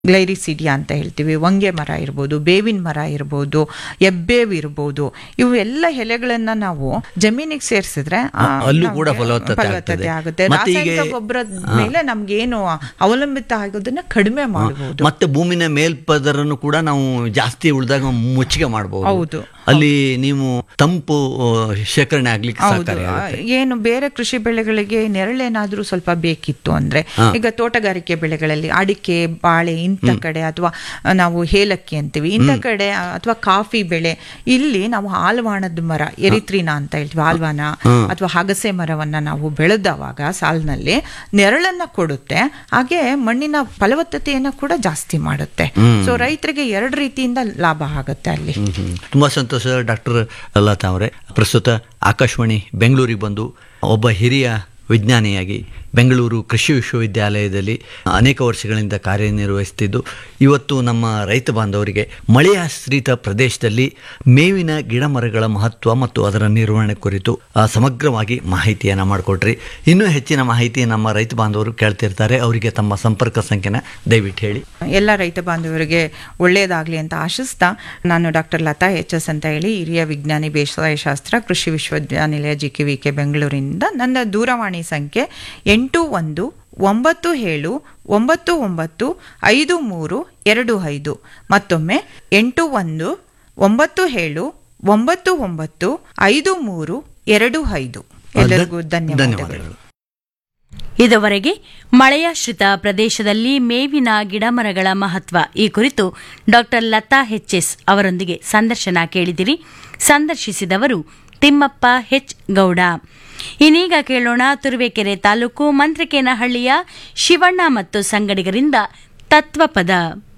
ಗ್ಲೈರಿಸಿಡಿಯಾ ಅಂತ ಹೇಳ್ತೀವಿ ಹೊಂಗೆ ಮರ ಇರ್ಬೋದು ಬೇವಿನ ಮರ ಇರ್ಬೋದು ಎಬ್ಬೇವು ಇರ್ಬೋದು ಇವು ಎಲ್ಲ ಎಲೆಗಳನ್ನ ನಾವು ಜಮೀನಿಗೆ ಸೇರಿಸಿದ್ರೆ ಆ, ಅಲ್ಲೂ ನಮ್ಗೆ ಕೂಡ ಫಲವತ್ತತೆ ಫಲವತ್ತತೆ ಆಗ್ತದೆ. ಆಗುತ್ತೆ ಮತ್ತೆ ಈಗ- ರಾಸಾಯನಿಕ ಗೊಬ್ಬರದ ಮೇಲೆ ನಮ್ಗೇನು ಅವಲಂಬಿತ ಆಗೋದನ್ನ ಕಡಿಮೆ ಮಾಡಬಹುದು ಮತ್ತೆ ಭೂಮಿನ ಮೇಲ್ಪದರನ್ನು ಕೂಡ ನಾವು ಜಾಸ್ತಿ ಉಳಿದಾಗ ಮುಚ್ಚಿಗೆ ಮಾಡಬಹುದು ಹೌದು. ಅಲ್ಲಿ ನೀವು ತಂಪು ಆ, ಶೇಖರಣೆ ಆಗ್ಲಿಕ್ಕೆ ಹೌದು ಸಹಕಾರಿ ಆ, ಆಗುತ್ತೆ. ಏನು ಬೇರೆ ಕೃಷಿ ಬೆಳೆಗಳಿಗೆ ನೆರಳೇನಾದ್ರೂ ಸ್ವಲ್ಪ ಬೇಕಿತ್ತು ಅಂದ್ರೆ ಈಗ ತೋಟಗಾರಿಕೆ ಬೆಳೆಗಳಲ್ಲಿ ಅಡಿಕೆ ಬಾಳೆ ಇಂಥ ಕಡೆ ಅಥವಾ ನಾವು ಏಲಕ್ಕಿ ಅಂತೀವಿ ಇಂಥ ಕಡೆ ಅಥವಾ ಕಾಫಿ ಬೆಳೆ ಇಲ್ಲಿ ನಾವು ಆಲ್ವಾಣದ ಮರ ಎರಿತ್ರಿನಾ ಅಂತ ಹೇಳ್ತೀವಿ ಆಲ್ವಾನ ಅಥವಾ ಹಗಸೆ ಮರವನ್ನ ನಾವು ಬೆಳೆದವಾಗ ಸಾಲಿನಲ್ಲಿ ನೆರಳನ್ನ ಕೊಡುತ್ತೆ ಹಾಗೆ ಮಣ್ಣಿನ ಫಲವತ್ತತೆಯನ್ನ ಕೂಡ ಜಾಸ್ತಿ ಮಾಡುತ್ತೆ ಸೊ ರೈತರಿಗೆ ಎರಡು ರೀತಿಯಿಂದ ಲಾಭ ಆಗುತ್ತೆ ಅಲ್ಲಿ ಹ್ಮ್, ಹ್ಮ್. ತುಂಬಾ ಸಂತೋಷ ಡಾಕ್ಟರ್ ಲತಾ ಅವರೇ ಪ್ರಸ್ತುತ ಆಕಾಶವಾಣಿ ಬೆಂಗಳೂರಿಗೆ ಬಂದು ಒಬ್ಬ ಹಿರಿಯ ವಿಜ್ಞಾನಿಯಾಗಿ ಬೆಂಗಳೂರು ಕೃಷಿ ವಿಶ್ವವಿದ್ಯಾಲಯದಲ್ಲಿ ಅನೇಕ ವರ್ಷಗಳಿಂದ ಕಾರ್ಯನಿರ್ವಹಿಸುತ್ತಿದ್ದು ಇವತ್ತು ನಮ್ಮ ರೈತ ಬಾಂಧವರಿಗೆ ಮಳೆಯಾಶ್ರಿತ ಪ್ರದೇಶದಲ್ಲಿ ಮೇವಿನ ಗಿಡ ಮರಗಳ ಮಹತ್ವ ಮತ್ತು ಅದರ ನಿರ್ವಹಣೆ ಕುರಿತು ಆ, ಸಮಗ್ರವಾಗಿ ಮಾಹಿತಿಯನ್ನು ಮಾಡಿಕೊಟ್ರಿ ಇನ್ನೂ ಹೆಚ್ಚಿನ ಮಾಹಿತಿ ನಮ್ಮ ರೈತ ಬಾಂಧವರು ಕೇಳ್ತಿರ್ತಾರೆ ಅವರಿಗೆ ತಮ್ಮ ಸಂಪರ್ಕ ಸಂಖ್ಯೆನ ದಯವಿಟ್ಟು ಹೇಳಿ ಎಲ್ಲ ರೈತ ಬಾಂಧವರಿಗೆ ಒಳ್ಳೆಯದಾಗಲಿ ಅಂತ ಆಶಿಸ್ತಾ ನಾನು ಡಾಕ್ಟರ್ ಲತಾ ಎಚ್ ಎಸ್ ಅಂತ ಹೇಳಿ ಹಿರಿಯ ವಿಜ್ಞಾನಿ ಬೇಸಾಯ ಶಾಸ್ತ್ರ ಕೃಷಿ ವಿಶ್ವವಿದ್ಯಾನಿಲಯ ಜಿ ಕೆ ವಿ ಕೆ ಬೆಂಗಳೂರಿನಿಂದ ನನ್ನ ದೂರವಾಣಿ ಸಂಖ್ಯೆ ಎಂಟು ಒಂದು ಒಂಬತ್ತು ಏಳು ಒಂಬತ್ತು ಒಂಬತ್ತು ಐದು ಮೂರು ಎರಡು ಐದು ಮತ್ತೊಮ್ಮೆ ಎಂಟು ಒಂದು ಒಂಬತ್ತು ಏಳು ಒಂಬತ್ತು ಒಂಬತ್ತು ಐದು ಮೂರು ಎರಡು ಐದು ಎಲ್ಲರಿಗೂ ಧನ್ಯವಾದಗಳು ಧನ್ಯವಾದಗಳು ಇದುವರೆಗೆ ಮಳೆಯಾಶ್ರಿತ ಪ್ರದೇಶದಲ್ಲಿ ಮೇವಿನ ಗಿಡಮರಗಳ ಮಹತ್ವ ಈ ಕುರಿತು ಡಾಕ್ಟರ್ ಲತಾ ಎಸ್ ಅವರೊಂದಿಗೆ ಸಂದರ್ಶನ ಕೇಳಿದಿರಿ ಸಂದರ್ಶಿಸಿದವರು ತಿಮ್ಮಪ್ಪ ಹೆಚ್ ಗೌಡ ಇನ್ನೀಗ ಕೇಳೋಣ ತುರುವೇಕೆರೆ ತಾಲೂಕು ಮಂತ್ರಿಕೇನಹಳ್ಳಿಯ ಶಿವಣ್ಣ ಮತ್ತು ಸಂಗಡಿಗರಿಂದ ತತ್ವಪದ